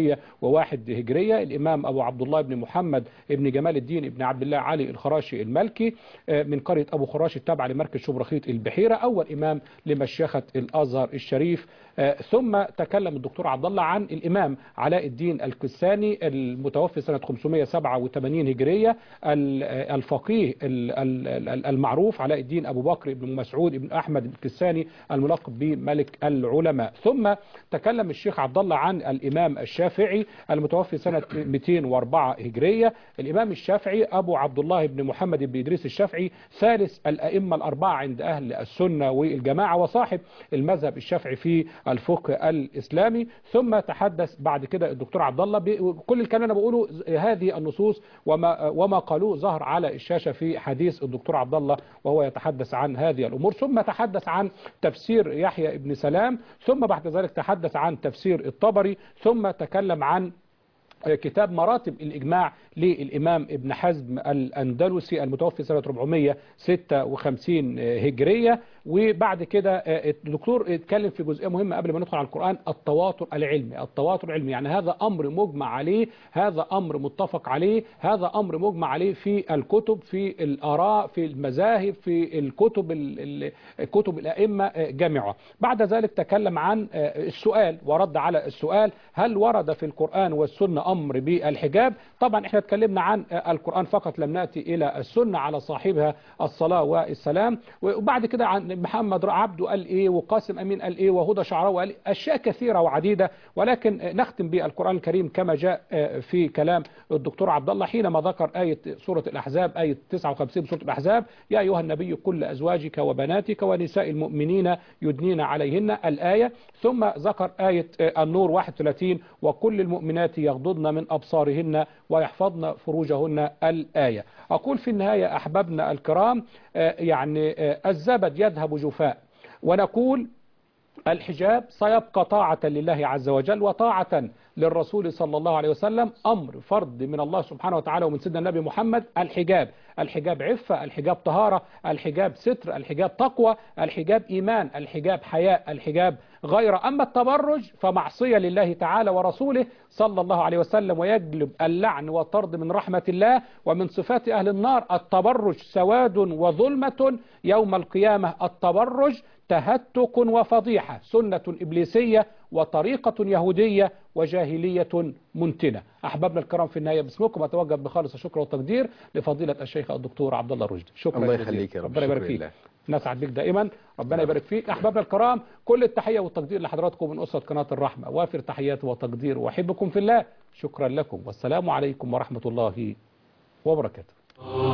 1101 هجرية الإمام أبو عبد الله بن محمد بن جمال الدين بن عبد الله علي الخراشي المالكي آه، من قرية أبو خراشي التابعة لمركز شبرخيط البحيرة أول إمام لمشيخة الأزهر الشريف آه، ثم تكلم الدكتور عبد الله عن الإمام علاء الدين الكساني المتوفي سنة 587 هجرية ال- آه، الفقيه ال- ال- ال- المعروف علاء الدين أبو بكر بن مسعود بن أحمد الكساني الملقب بملك العلماء ثم تكلم الشيخ عبد الله عن الإمام الشافعي المتوفي سنة 204 هجرية الإمام الشافعي أبو عبد الله بن محمد بن إدريس الشافعي ثالث الأئمة الأربعة عند أهل السنة والجماعة وصاحب المذهب الشافعي في الفقه الإسلامي ثم تحدث بعد كده الدكتور عبد الله بكل الكلام اللي أنا بقوله هذه النصوص وما وما قالوه ظهر على الشاشة في حديث الدكتور عبد الله وهو يتحدث عن هذه الأمور ثم تحدث عن تفسير يحيى ابن سلام ثم بعد ذلك تحدث عن تفسير الطبري ثم تكلم عن كتاب مراتب الإجماع للإمام ابن حزم الأندلسي المتوفي سنة 456 هجرية وبعد كده الدكتور اتكلم في جزئية مهمة قبل ما ندخل على القرآن التواتر العلمي التواتر العلمي يعني هذا أمر مجمع عليه هذا أمر متفق عليه هذا أمر مجمع عليه في الكتب في الآراء في المذاهب في الكتب ال- ال- كتب الأئمة جامعة بعد ذلك تكلم عن السؤال ورد على السؤال هل ورد في القرآن والسنة أمر بالحجاب طبعا احنا اتكلمنا عن القرآن فقط لم نأتي إلى السنة على صاحبها الصلاة والسلام وبعد كده عن محمد عبده قال إيه وقاسم أمين قال إيه وهدى شعراوي قال إيه أشياء كثيرة وعديدة ولكن نختم بالقرآن الكريم كما جاء في كلام الدكتور عبد الله حينما ذكر آية سورة الأحزاب آية 59 سورة الأحزاب يا أيها النبي كل أزواجك وبناتك ونساء المؤمنين يدنين عليهن الآية ثم ذكر آية النور 31 وكل المؤمنات يغضضن من أبصارهن ويحفظن فروجهن الآية أقول في النهاية أحبابنا الكرام آه، يعني آه، الزبد يذهب جفاء ونقول الحجاب سيبقى طاعة لله عز وجل وطاعة للرسول صلى الله عليه وسلم أمر فرض من الله سبحانه وتعالى ومن سيدنا النبي محمد الحجاب الحجاب عفة الحجاب طهارة الحجاب ستر الحجاب تقوى الحجاب إيمان الحجاب حياء الحجاب غير أما التبرج فمعصية لله تعالى ورسوله صلى الله عليه وسلم ويجلب اللعن والطرد من رحمة الله ومن صفات أهل النار التبرج سواد وظلمة يوم القيامة التبرج تهتك وفضيحة سنة إبليسية وطريقة يهودية وجاهلية منتنة أحبابنا الكرام في النهاية باسمكم أتوجه بخالص الشكر والتقدير لفضيلة الشيخ الدكتور عبد الله الرشدي شكرا الله جزيلا. يخليك يا رب. ربنا يبارك شكرا فيك لله. نسعد بك دائما ربنا يبارك فيك أحبابنا الكرام كل التحية والتقدير لحضراتكم من أسرة قناة الرحمة وافر تحياتي وتقدير وأحبكم في الله شكرا لكم والسلام عليكم ورحمة الله وبركاته